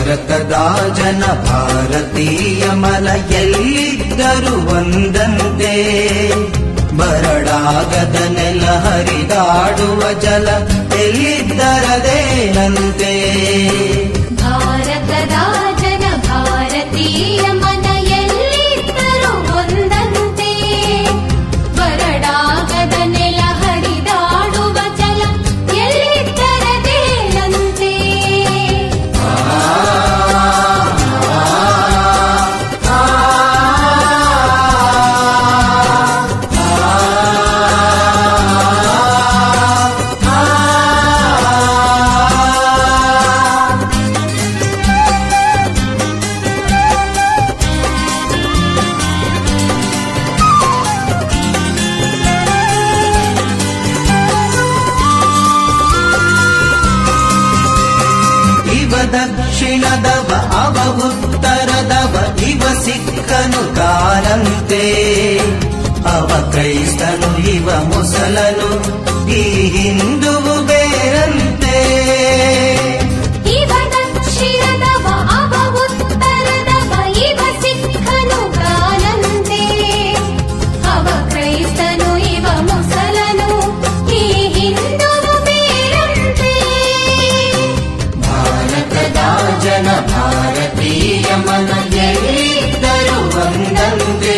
ಭಾರತದ ಜನ ಭಾರತೀಯ ಮನ ಎಲ್ಲಿದ್ದರೂ ಒಂದಂತೆ ಬರಡಾಗದ ನೆಲ ಹರಿದಾಡುವ ಜಲ ಎಲ್ಲಿದ್ದರದೇನಂತೆ ಭಾರತದ ಜನ ಭಾರತೀಯ ಮನ ಎಲ್ಲಿದ್ದರೂ ಒಂದಂತೆ ಬರಡಾಗದ ನೆಲ ಹರಿದಾಡುವ ಜಲ ಎಲ್ಲಿದ್ದರದೇನಂತೆ ಇವ ದಕ್ಷಿಣದವ ಅವ ಉತ್ತರದವ ಇವ ಸಿಕ್ಕನು ಕಾರಂತೆ ಅವ ಕ್ರೈಸ್ತನು ಇವ ಮುಸಲನು ಈ ಹಿಂದುವು ಬೇರಂತೆ ಇವ ದಕ್ಷಿಣದವ ಅವ ಉತ್ತರದವ ಇವ ಸಿಕ್ಕನು ಕಾನಂತೆ ಅವ ಕ್ರೈಸ್ತನು ಇವ ಮುಸಲನು ಈ ಹಿಂದುವು ಬೇರಂತೆ ಭಾರತದ ಜನ ಭಾರತೀಯ ಮನ ಎಲ್ಲಿದ್ದರೂ ಒಂದಂತೆ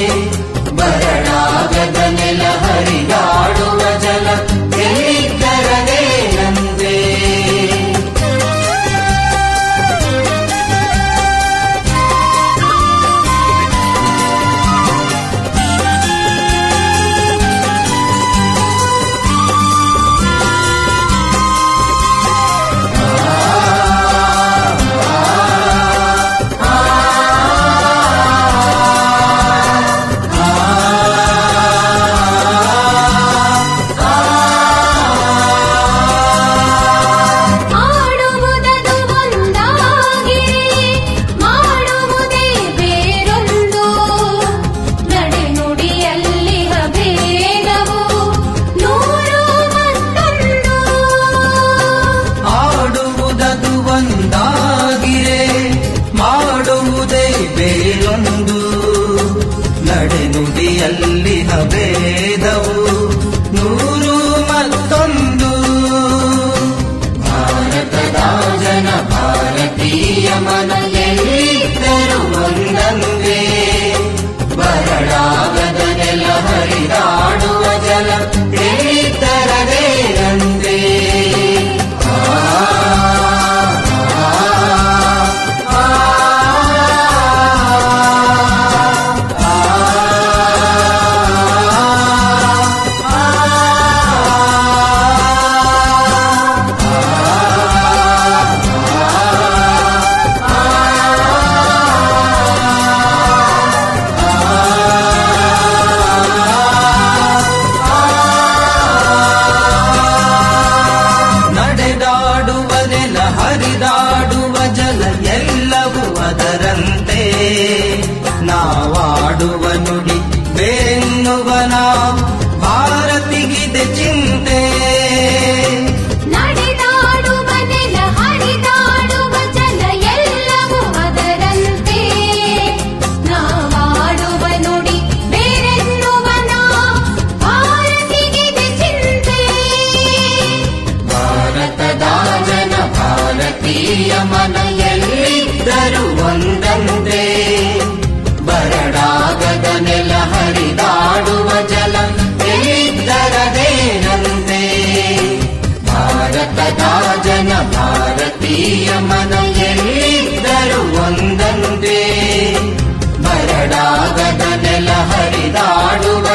ಬರಡಾಗದ ನೆಲ ಹರಿದಾಡುವ ಜಲ ಎಲ್ಲಿದ್ದರದೇನಂತೆ ಆಡುವುದದು ಒಂದಾಗಿರಿ ಮಾಡುವುದೇ ಬೇರೊಂದು ನಡೆನುಡಿಯಲ್ಲಿ ಭೇದವು ನೂರು ಮತ್ತೊಂದು ಆಡುವುದದು ಒಂದಾಗಿರೆ ಮಾಡುವುದೇ ಬೇರೊಂದು ನಡೆನುಡಿಯಲ್ಲಿ ಭೇದವು ನೂರು ಮತ್ತೊಂದು ಭಾರತದ ಜನ ಭಾರತೀಯ ಮನ ಎಲ್ಲಿದ್ದರೂ ಒಂದಂದೇ ಬರಡಾಗದ ನೆಲ ಹರಿದಾಡುವ ಜಲ ಎಲ್ಲಿದ್ದರದೇನಂದೇ ನಡೆದಾಡುವ ನೆಲ ಹರಿದಾಡುವ ಜಲ ಎಲ್ಲವೂ ಅದರಂತೆ ನಾವಾಡುವ ನುಡಿ ಬೇರೆನ್ನುವ ನಾವು ಭಾರತಿಗಿದೆ ಚಿಂತೆ ನಡೆದಾಡುವ ನೆಲ ಹರಿದಾಡುವ ಜಲ ಎಲ್ಲವೂ ಅದರಂತೆ ನಾವಾಡುವ ನುಡಿ ಬೇರೆನ್ನುವ ನಾ ಭಾರತಿಗಿದೆ ಚಿಂತೆ ಭಾರತದ ಜನ ಭಾರತೀಯ ಮನ ಎಲ್ಲಿದ್ದರೂ ಒಂದಂತೆ ಬರಡಾಗದ ನೆಲ ಹರಿದಾಡುವ ಜಲ ಎಲ್ಲಿದ್ದರದೇನಂತೆ ಭಾರತದ ಜನ ಭಾರತೀಯ ಮನ ಎಲ್ಲಿದ್ದರೂ ಒಂದಂತೆ ಬರಡಾಗದ ನೆಲ ಹರಿದಾಡುವ